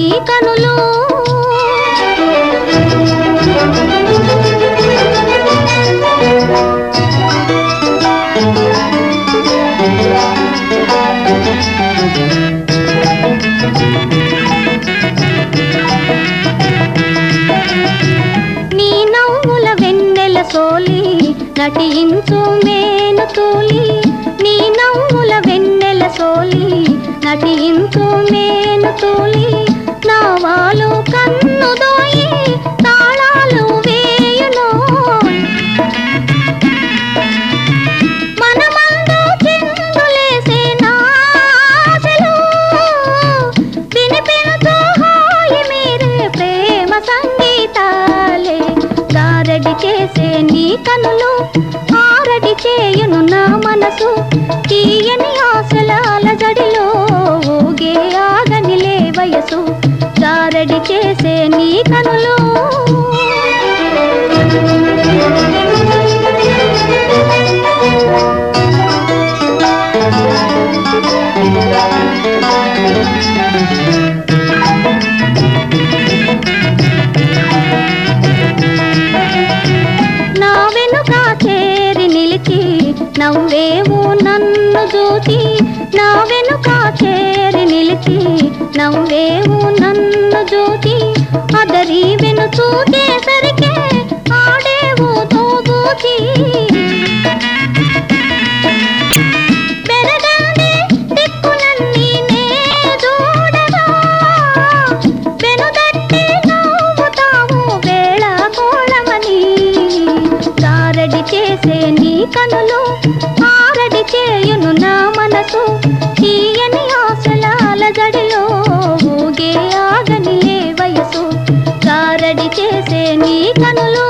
నీ కనులు నీ నవ్వుల వెన్నెల సోలి నటించు మేను తూలి నీ నవ్వుల వెన్నెల సోలి నటించు మేను తూలి నావాలు కన్ను దోయి తాళాలు వేయును మనమందు చిందులేసే నాశలు వినిపించు హాయి మీరే ప్రేమ సంగీతాలే గారడి చేసే నీ కనులు ఆరడి చేయును నా మనసు తీయని ఆశల అలజడిలో ఊగే ఆగనిలే వయసు గారడి చేసే నీ కనులు నా వెనుక చేరి నిలిచి నవ్వేవు నన్ను చూచి నా వెనుక చేరి నిలిచి నవ్వేవు నన్ను చూచి అదరి వెను చూచేసరికే ఆడేవు తోబూచి బెరగానే దిక్కులన్నీ నే చూడగా వెనుదట్టి నవ్వుతావు వేళ కోళమని గారడి చేసే నీ కనులు ఆరడి చేయును నా మనసు తీయని ఆశల అలజడిలో ఊగే ఆగని ఏ వయసు గారడి చేసే నీ కనులు